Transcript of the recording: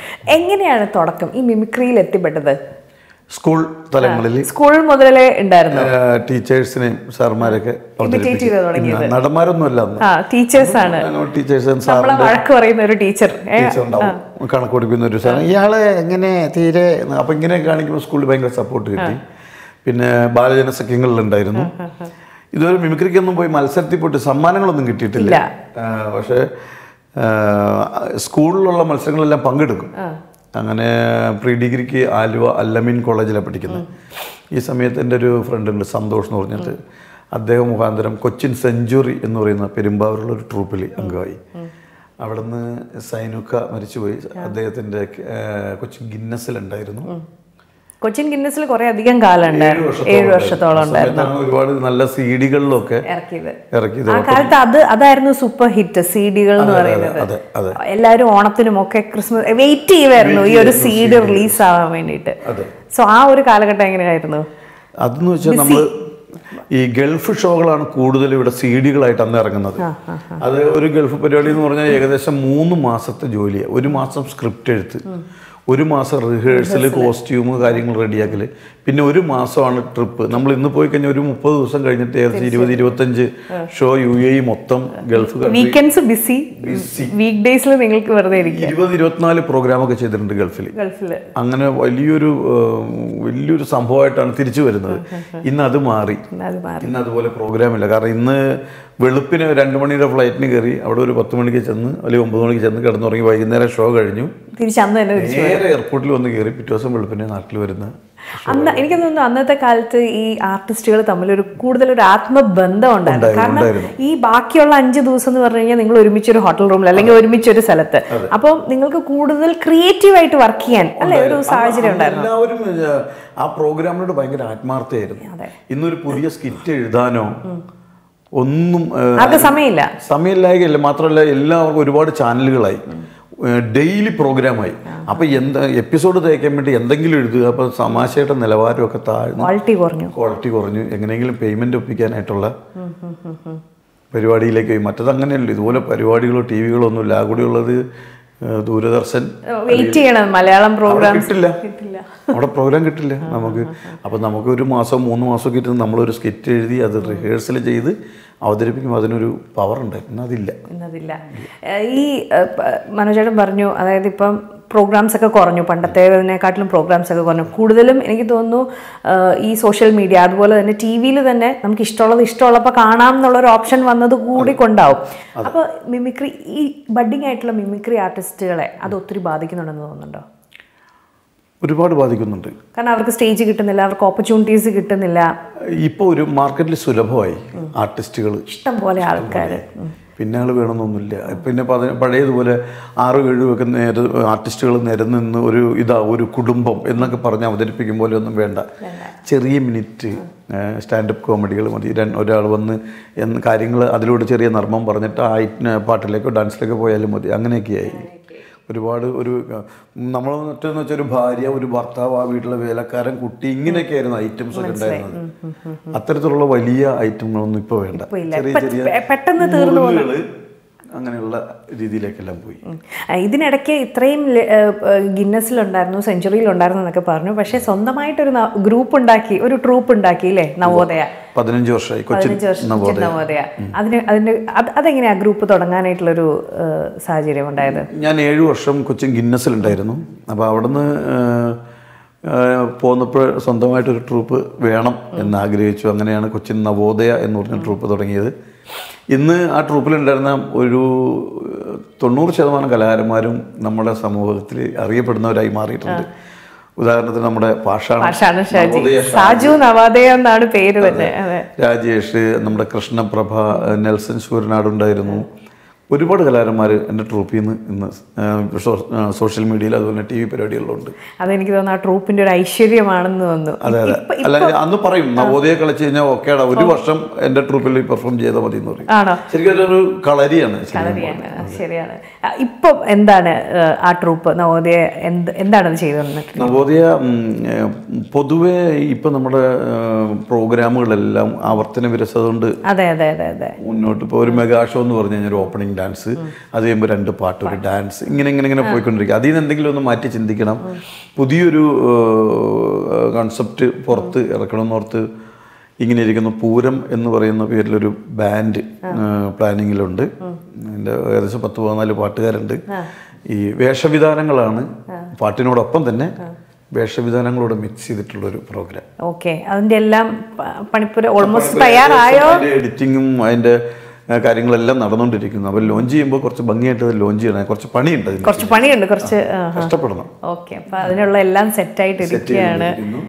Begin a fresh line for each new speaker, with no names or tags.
എങ്ങനെയാണ് തുടക്കം ഈ മിമിക്രിയിൽ എത്തിപ്പെട്ടത്
സ്കൂൾ തലങ്ങളിൽ
സ്കൂൾ മുതലേ ഉണ്ടായിരുന്നു
ടീച്ചേഴ്സിനെയും സാർമാരൊക്കെ
Imitate ചെയ്ത് തുടങ്ങിയത്.
നടന്മാരൊന്നും അല്ല അന്ന്
ആ ടീച്ചേഴ്സ് ആണ്
ടീച്ചേഴ്സ്
നമ്മളെ
സാറിന്റെ
വഴക്ക് പറയുന്ന ഒരു ടീച്ചർ
ടീച്ചർ ഉണ്ടാവും കണക്ക് കൊടുക്കുന്ന ഒരു സാധനം ഇയാളെ എങ്ങനെ തീരെ അപ്പൊ ഇങ്ങനെ കാണിക്കുമ്പോൾ സ്കൂളിൽ ഭയങ്കര സപ്പോർട്ട് കിട്ടി പിന്നെ ബാലജന സഖ്യങ്ങളിലുണ്ടായിരുന്നു ഇതുവരെ മിമിക്രിക്കൊന്നും പോയി മത്സരത്തിൽ പോയിട്ട് സമ്മാനങ്ങളൊന്നും കിട്ടിയിട്ടില്ല
ഇല്ല.
ആ, പക്ഷേ ആ, സ്കൂളിലുള്ള മത്സരങ്ങളെല്ലാം പങ്കെടുക്കും അങ്ങനെ പ്രീ ഡിഗ്രിക്ക് ആലുവ അല്ലമീൻ കോളേജിലാണ് പഠിക്കുന്നത് ഈ സമയത്ത് എൻ്റെ ഒരു ഫ്രണ്ട് ഉണ്ട് സന്തോഷ് എന്ന് പറഞ്ഞിട്ട് അദ്ദേഹം മുഖാന്തരം കൊച്ചിൻ സെഞ്ചുറി എന്ന് പറയുന്ന പെരുമ്പാവൂരുള്ള ഒരു ട്രൂപ്പിൽ അംഗമായി അവിടുന്ന് സൈനുക്ക മരിച്ചുപോയി അദ്ദേഹത്തിൻ്റെ കൊച്ചിൻ ഗിന്നസിലുണ്ടായിരുന്നു
കൊച്ചിൻ ഗിന്നസിൽ കുറെ അധികം കാലം ഉണ്ടായിരുന്നു ഏഴ് വർഷത്തോളം
ആ
ഉണ്ടായിരുന്നു
സമയത്താണ് ഒരുപാട് നല്ല സീഡികളിലൊക്കെ
ഇറക്കിയത്
ഇറക്കിയത്
ആ കാലത്ത് അത് അതായിരുന്നു സൂപ്പർ ഹിറ്റ് സീഡികൾ എന്ന് പറയുന്നത്
അതെ അതെ
എല്ലാവരും ഓണത്തിനും ഒക്കെ ക്രിസ്മസ് വെയിറ്റ് ചെയ്യുമായിരുന്നു ഈ ഒരു സീഡ് റിലീസ് ആവാൻ വേണ്ടിയിട്ട്
അതെ.
സോ ആ ഒരു കാലഘട്ടം എങ്ങനെയായിരുന്നു
അതെന്ന് വെച്ചാൽ നമ്മൾ ഈ ഗൾഫ് ഷോകളാണ് കൂടുതൽ ഇവിടെ സി ഡികളായിട്ട് അന്ന് ഇറങ്ങുന്നത് അത് ഒരു ഗൾഫ് പരിപാടി എന്ന് പറഞ്ഞാൽ ഏകദേശം മൂന്ന് മാസത്തെ ജോലിയാണ് ഒരു മാസം സ്ക്രിപ്റ്റ് എഴുത്ത് ഒരു മാസം റിഹേഴ്സൽ കോസ്റ്റ്യൂം കാര്യങ്ങൾ റെഡിയാക്കൽ പിന്നെ ഒരു മാസമാണ് ട്രിപ്പ് നമ്മൾ ഇന്ന് പോയി കഴിഞ്ഞാൽ ഒരു മുപ്പത് ദിവസം കഴിഞ്ഞിട്ട് ഏകദേശം ഇരുപത് ഇരുപത്തഞ്ച് ഷോ യു എ മൊത്തം Gulf country
weekends busy week ഡേയ്സിൽ നിങ്ങൾക്ക് വെറുതെ ഇരിക്കും
ഇരുപത് ഇരുപത്തിനാല് പ്രോഗ്രാമൊക്കെ ചെയ്തിട്ടുണ്ട് ഗൾഫിൽ
ഗൾഫിൽ
അങ്ങനെ വലിയൊരു ഏഹ്, വലിയൊരു സംഭവമായിട്ടാണ് തിരിച്ചു വരുന്നത് ഇന്ന് അത് മാറി
അത് മാറി
ഇന്ന് അതുപോലെ പ്രോഗ്രാം ഇല്ല കാരണം ഇന്ന് വെളുപ്പിന് രണ്ട് മണിയുടെ ഫ്ലൈറ്റിന് കയറി അവിടെ ഒരു പത്ത് മണിക്ക് ചെന്ന് അല്ലെങ്കിൽ ഒമ്പത് മണിക്ക് ചെന്ന് കിടന്നുറങ്ങി വൈകുന്നേരം ഷോ കഴിഞ്ഞു
തിരിച്ച് അന്ന് തന്നെ തിരിച്ചു
നേരെ എയർപോർട്ടിൽ വന്ന് കയറി പിറ്റേ ദിവസം വെളുപ്പിനെ നാട്ടിൽ വരുന്ന
അന്ന് എനിക്ക് തോന്നുന്നു അന്നത്തെ കാലത്ത് ഈ ആർട്ടിസ്റ്റുകൾ തമ്മിൽ ഒരു കൂടുതൽ ഒരു ആത്മബന്ധം ഉണ്ടായിരുന്നു കാരണം ഈ ബാക്കിയുള്ള അഞ്ച് ദിവസം എന്ന് പറഞ്ഞു കഴിഞ്ഞാൽ നിങ്ങൾ ഒരുമിച്ച് ഒരു ഹോട്ടൽ റൂമിൽ അല്ലെങ്കിൽ ഒരുമിച്ച് ഒരു സ്ഥലത്ത് അപ്പോൾ നിങ്ങൾക്ക് കൂടുതൽ ക്രിയേറ്റീവ് ആയിട്ട് വർക്ക് ചെയ്യാൻ അല്ലെ ഒരു സാഹചര്യം ഉണ്ടായിരുന്നു
എല്ലാവരും ഏഹ്, ആ പ്രോഗ്രാമിനോട് ഭയങ്കര ആത്മാർത്ഥയായിരുന്നു ഇന്നൊരു പുതിയ സ്കിറ്റ് എഴുതാനോ ഒന്നും ഏഹ്,
ആർക്കും സമയമില്ല
സമയമില്ലായകയല്ല മാത്രമല്ല എല്ലാവർക്കും ഒരുപാട് ചാനലുകളായി ഡെയിലി പ്രോഗ്രാമായി അപ്പോൾ എന്താ എപ്പിസോഡ് തയ്ക്കാൻ വേണ്ടി എന്തെങ്കിലും എഴുതുക അപ്പോൾ തമാശയുടെ നിലവാരമൊക്കെ താഴ്ന്നു
ക്വാളിറ്റി കുറഞ്ഞു
ക്വാളിറ്റി കുറഞ്ഞു എങ്ങനെയെങ്കിലും പേയ്മെന്റ് ഒപ്പിക്കാനായിട്ടുള്ള പരിപാടിയിലേക്ക് പോയി മറ്റത് അങ്ങനെയല്ല ഇതുപോലെ പരിപാടികളോ ടി വികളോ ഒന്നുമില്ല ആ കൂടി ഉള്ളത് ഏഹ്, ദൂരദർശൻ
വെയിറ്റ് ചെയ്യണം മലയാളം
അവിടെ
പ്രോഗ്രാം
കിട്ടില്ല
കിട്ടില്ല
അവിടെ പ്രോഗ്രാം കിട്ടില്ല നമുക്ക് അപ്പം നമുക്ക് ഒരു മാസം മൂന്ന് മാസം കിട്ടുന്ന നമ്മളൊരു സ്കിറ്റ് എഴുതി അത് റിഹേഴ്സൽ ചെയ്ത് അവതരിപ്പിക്കുമ്പോൾ അതിനൊരു പവർ ഉണ്ട് എന്നതില്ല
എന്നതില്ല ഏഹ് ഈ ഏഹ്, പ- മനോജേട്ടൻ പറഞ്ഞു അതായത് ഇപ്പം പ്രോഗ്രാംസ് ഒക്കെ കുറഞ്ഞു പണ്ടത്തേതിനെക്കാട്ടിലും പ്രോഗ്രാംസ് ഒക്കെ കുറഞ്ഞു കൂടുതലും എനിക്ക് തോന്നുന്നു ഏഹ്, ഈ സോഷ്യൽ മീഡിയ അതുപോലെ തന്നെ ടി വിയിൽ തന്നെ നമുക്ക് ഇഷ്ടമുള്ളത് ഇഷ്ടമുള്ളപ്പോൾ കാണാം എന്നുള്ള ഒരു ഓപ്ഷൻ വന്നത് കൂടി കൊണ്ടാവും അപ്പോൾ മിമിക്രി ഈ ബഡ്ഡിങ് ആയിട്ടുള്ള മിമിക്രി ആർട്ടിസ്റ്റുകളെ അത് ഒത്തിരി ബാധിക്കുന്നുണ്ടെന്ന് തോന്നുന്നുണ്ടോ
ഒരുപാട് ബാധിക്കുന്നുണ്ട്
കാരണം അവർക്ക് സ്റ്റേജ് കിട്ടുന്നില്ല അവർക്ക് ഓപ്പർച്യൂണിറ്റീസ് കിട്ടുന്നില്ല
ഇപ്പോൾ ഒരു മാർക്കറ്റിൽ സുലഭമായി ആർട്ടിസ്റ്റുകൾ
ഇഷ്ടം പോലെ ആൾക്കാർ
പിന്നെ ആൾ വേണമെന്നൊന്നുമില്ല പിന്നെ പത- പഴയതുപോലെ ആറും ഏഴും ഒക്കെ നേരെ ആർട്ടിസ്റ്റുകൾ നിരന്ന് ഒരു ഇതാ ഒരു കുടുംബം എന്നൊക്കെ പറഞ്ഞ് അവതരിപ്പിക്കും പോലെ ഒന്നും വേണ്ട ചെറിയ മിനിറ്റ് സ്റ്റാൻഡപ്പ് കോമഡികൾ മതി രണ്ട് ഒരാൾ വന്ന് എന്ന് കാര്യങ്ങൾ അതിലൂടെ ചെറിയ നർമ്മം പറഞ്ഞിട്ട് ആ ഐ- പാട്ടിലേക്കോ ഡാൻസിലേക്കോ പോയാലും മതി അങ്ങനെയൊക്കെയായി ഒരുപാട് ഒരു നമ്മൾ മറ്റേന്ന് വെച്ചാൽ ഒരു ഭാര്യ ഒരു ഭർത്താവ് ആ വീട്ടിലെ വേലക്കാരൻ കുട്ടി ഇങ്ങനെയൊക്കെയായിരുന്നു ഐറ്റംസ് ഒക്കെ ഉണ്ടായിരുന്നത് അത്തരത്തിലുള്ള വലിയ ഐറ്റങ്ങളൊന്നും ഇപ്പോൾ വേണ്ട
ഇപ്പൊ ഇല്ല.
ചെറിയ
പെ-
ചെറിയ
പെ- പെട്ടെന്ന് തീർന്നു പോകുന്ന-
നുറുങ്ങുകള് അങ്ങനെയുള്ള രീതിയിലേക്കെല്ലാം പോയി
ഉം. ആ, ഇതിനിടയ്ക്ക് ഇത്രയും ഗിന്നസിലുണ്ടായിരുന്നു സെഞ്ചുറിയിലുണ്ടായിരുന്നു എന്നൊക്കെ പറഞ്ഞു പക്ഷേ സ്വന്തമായിട്ടൊരു ഗ്രൂപ്പ് ഉണ്ടാക്കി ഒരു ട്രൂപ്പ് ഉണ്ടാക്കി അല്ലേ നവോദയ
പതിനഞ്ച് വർഷമായി കൊച്ചിൻ
പതിനഞ്ച് വർഷം
നവോദയ
നവോദയ അതിന് അതിന്റെ അത് അതെങ്ങനെയാ ഗ്രൂപ്പ് തുടങ്ങാനായിട്ടുള്ളൊരു ഏഹ്, സാഹചര്യം ഉണ്ടായത്
ഞാൻ ഏഴു വർഷം കൊച്ചിൻ ഗിന്നസിലുണ്ടായിരുന്നു അപ്പോൾ അവിടുന്ന് ഏഹ്, ഏഹ്, പോന്നപ്പോൾ സ്വന്തമായിട്ടൊരു ട്രൂപ്പ് വേണം എന്ന് ആഗ്രഹിച്ചു അങ്ങനെയാണ് കൊച്ചിൻ നവോദയ എന്ന് പറഞ്ഞ ട്രൂപ്പ് തുടങ്ങിയത് ഇന്ന് ആ ട്രൂപ്പിലുണ്ടായിരുന്ന ഒരു ഏഹ്, തൊണ്ണൂറ് ശതമാനം കലാകാരന്മാരും നമ്മുടെ സമൂഹത്തിൽ അറിയപ്പെടുന്നവരായി മാറിയിട്ടുണ്ട് ഉദാഹരണത്തിന് നമ്മുടെ പാഷാണം
പാഷാണ് ഷാജി
നവോദയ
സാജു നവോദയ എന്നാണ് പേര് തന്നെ അതെ
രാജേഷ് നമ്മുടെ കൃഷ്ണപ്രഭ നെൽസൺ ശൂരനാട് ഉണ്ടായിരുന്നു ഒരുപാട് കലാകാരന്മാർ എൻ്റെ ട്രൂപ്പിൽ നിന്ന് ഇന്ന് ആ, സോ- ആ, സോഷ്യൽ മീഡിയയിൽ അതുപോലെ ടി വി പരിപാടികളിലുണ്ട്
അതെനിക്ക് തോന്നുന്നു ആ ട്രൂപ്പിന്റെ ഒരു ഐശ്വര്യമാണെന്ന് തോന്നുന്നു
അതെ അതെ
ഇപ്പൊ-
അല്ല അന്ന് പറയും നവോദയ കളിച്ച് കഴിഞ്ഞാൽ ഓക്കേടാ ഒരു വർഷം എൻ്റെ ട്രൂപ്പിൽ പെർഫോം ചെയ്താൽ മതി എന്ന് പറയും
ആണോ
ശരിക്കും അതൊരു കളരിയാണ് ശരിക്കും.
ശരിയാണ് ശരിയാണ് ആ, ഇപ്പം എന്താണ് ഏഹ്, ആ ട്രൂപ്പ് നവോദയ എന്ത് എന്താണ് അത് ചെയ്തത്
നവോദയ ഉം, ഏഹ്, പൊതുവേ ഇപ്പം നമ്മുടെ ഏഹ്, പ്രോഗ്രാമുകളെല്ലാം ആവർത്തന വിരസത കൊണ്ട്
അതെ അതെ അതെ അതെ
മുന്നോട്ട് ഇപ്പോൾ ഒരു മെഗാ ഷോ എന്ന് പറഞ്ഞു കഴിഞ്ഞാൽ ഒരു ഓപ്പണിംഗ് ഡാൻസ് അത് കഴിയുമ്പോൾ രണ്ട് പാട്ട് ഒരു ഡാൻസ് ഇങ്ങനെ ഇങ്ങനെ ഇങ്ങനെ പോയിക്കൊണ്ടിരിക്കുക അതിൽ നിന്ന് എന്തെങ്കിലും ഒന്ന് മാറ്റി ചിന്തിക്കണം പുതിയൊരു കൺസെപ്റ്റ് പുറത്ത് ഇറക്കണമെന്നോർത്ത് ഇങ്ങനെ ഇരിക്കുന്ന പൂരം എന്ന് പറയുന്ന പേരിലൊരു ബാൻഡ് പ്ലാനിങ്ങിലുണ്ട് അതിൻ്റെ ഏകദേശം പത്ത് പതിനാല് പാട്ടുകാരുണ്ട് ഈ വേഷവിധാനങ്ങളാണ് പാട്ടിനോടൊപ്പം തന്നെ വേഷവിധാനങ്ങളോട് മിക്സ് ചെയ്തിട്ടുള്ള ഒരു പ്രോഗ്രാം
ഓക്കെ അതിന്റെ എല്ലാം പ- പണിപ്പുര ഓൾമോസ്റ്റ് തയ്യാറായോ
എഡിറ്റിങ്ങും അതിന്റെ ആ, കാര്യങ്ങളെല്ലാം നടന്നുകൊണ്ടിരിക്കുന്നു അപ്പോൾ ലോഞ്ച് ചെയ്യുമ്പോൾ കുറച്ച് ഭംഗിയായിട്ട് അത് ലോഞ്ച് ചെയ്യണം കുറച്ച് പണിയുണ്ട് അതിന്
കുറച്ച് പണിയുണ്ട് കുറച്ച്
കഷ്ടപ്പെടണം
ഓക്കെ അപ്പൊ അതിനുള്ള എല്ലാം സെറ്റായിട്ട്
സെറ്റ്
ഇരിക്കുകയാണ്
ചെയ്തിരിക്കുന്നു